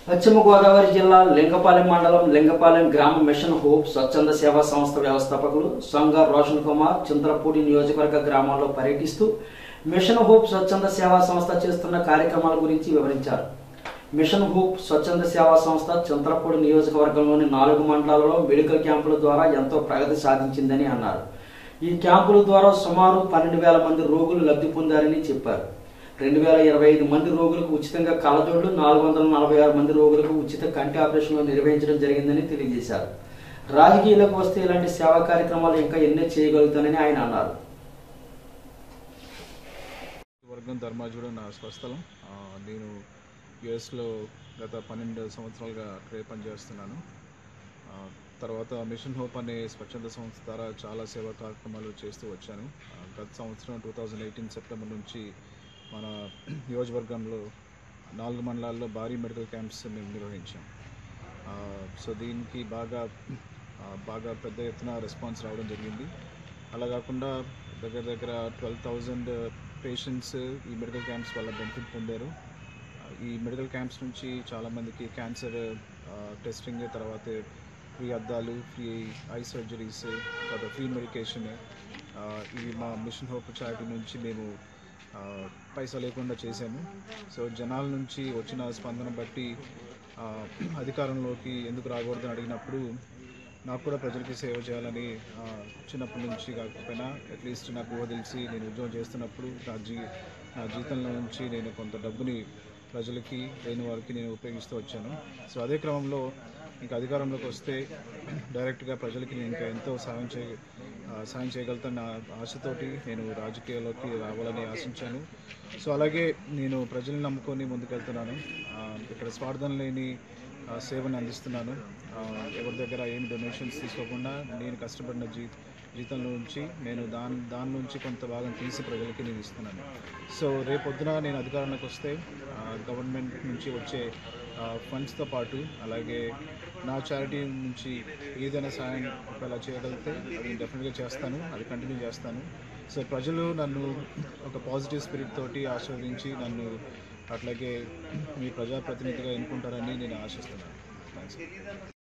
పశ్చిమ గోదావరి జిల్లా లింగపాలెం మండలం లింగపాలెం గ్రామ మిషన్ హోప్ స్వచ్ఛంద సేవా సంస్థ వ్యవస్థాపకులు సంగ రోషన్ కుమార్ చింతలపూడి నియోజకవర్గ గ్రామాల్లో పర్యటిస్తూ మిషన్ హోప్ స్వచ్ఛంద సేవా సంస్థ చేస్తున్న కార్యక్రమాల గురించి వివరించారు మిషన్ హోప్ స్వచ్ఛంద సేవా సంస్థ చింతలపూడి నియోజకవర్గంలోని నాలుగు మండలాలలో మెడికల్ క్యాంపుల ద్వారా ఎంతో ప్రగతి సాధించిందని అన్నారు ఈ క్యాంపుల ద్వారా సుమారు పన్నెండు వేల మంది రోగులు లబ్ధి పొందారని చెప్పారు రెండు వేల ఇరవై ఐదు మంది రోగులకు ఉచితంగా కళ్ళజోళ్లు నాలుగు వందల నలభై ఆరు మంది రోగులకు ఉచిత కంటి ఆపరేషన్లు నిర్వహించడం జరిగిందని తెలియజేశారు రాజకీయాలకు వస్తే ఇలాంటి సేవా కార్యక్రమాలు ఇంకా ఎన్నో చేయగలుగుతానని ఆయన అన్నారు వర్గం ధర్మాజుడు నా స్వస్థలం ఆ, నేను యుఎస్లో గత పన్నెండు సంవత్సరాలుగా అక్కడే పనిచేస్తున్నాను ఆ, తర్వాత మిషన్ హోప్ అనే స్వచ్ఛంద సంస్థ ద్వారా చాలా సేవా కార్యక్రమాలు చేస్తూ వచ్చాను ఆ, గత సంవత్సరం టూ థౌజండ్ ఎయిటీన్ సెప్టెంబర్ నుంచి మన నియోజకవర్గంలో నాలుగు మండలాల్లో భారీ మెడికల్ క్యాంప్స్ మేము నిర్వహించాం ఆ, సో దీనికి బాగా ఆ, బాగా పెద్ద ఎత్తున రెస్పాన్స్ రావడం జరిగింది అలా కాకుండా దగ్గర దగ్గర ట్వెల్వ్ థౌజండ్ పేషెంట్స్ ఈ మెడికల్ క్యాంప్స్ వల్ల బెనిఫిట్ పొందారు ఆ, ఈ మెడికల్ క్యాంప్స్ నుంచి చాలామందికి క్యాన్సర్ టెస్టింగ్ తర్వాత ఫ్రీ అద్దాలు ఫ్రీ ఐ సర్జరీస్ తర్వాత ఫ్రీ మెడికేషన్ ఇవి మా మిషన్ హోప్ చారిటీ నుంచి మేము ఆ, పైసా లేకుండా చేశాము సో జనాల నుంచి వచ్చిన స్పందన బట్టి ఆ, అధికారంలోకి ఎందుకు రాకూడదని అడిగినప్పుడు నాకు కూడా ప్రజలకి సేవ చేయాలని ఆ, చిన్నప్పటి నుంచి కాకపోయినా అట్లీస్ట్ నాకు ఊహ తెలిసి నేను ఉద్యోగం చేస్తున్నప్పుడు నా జీ నా జీతంలో నుంచి నేను కొంత డబ్బుని ప్రజలకి లేని వారికి నేను ఉపయోగిస్తూ వచ్చాను సో అదే క్రమంలో ఇంకా అధికారంలోకి వస్తే డైరెక్ట్గా ప్రజలకి నేను ఇంకా ఎంతో సాయం చే ఆ, సాయం చేయగలుగుతాను ఆశతోటి నేను రాజకీయాల్లోకి రావాలని ఆశించాను సో అలాగే నేను ప్రజల్ని నమ్ముకొని ముందుకెళ్తున్నాను ఆ, ఇక్కడ స్వార్థం లేని ఆ, సేవను అందిస్తున్నాను ఆ, ఎవరి దగ్గర ఏమి డొనేషన్స్ తీసుకోకుండా నేను కష్టపడిన జీ జీతంలో నుంచి నేను దాని దాని నుంచి కొంత భాగం తీసి ప్రజలకి నేను ఇస్తున్నాను సో రేపొద్దున నేను అధికారంలోకి వస్తే ఆ, గవర్నమెంట్ నుంచి వచ్చే ఫండ్స్తో పాటు అలాగే నా చారిటీ నుంచి ఏదైనా సాయం ఒకవేళ చేయగలిగితే అది డెఫినెట్గా చేస్తాను అది కంటిన్యూ చేస్తాను సో ప్రజలు నన్ను ఒక పాజిటివ్ స్పిరిట్ తోటి ఆశీర్వదించి నన్ను అట్లాగే మీ ప్రజాప్రతినిధిగా ఎన్నుకుంటారని నేను ఆశిస్తున్నాను థ్యాంక్స్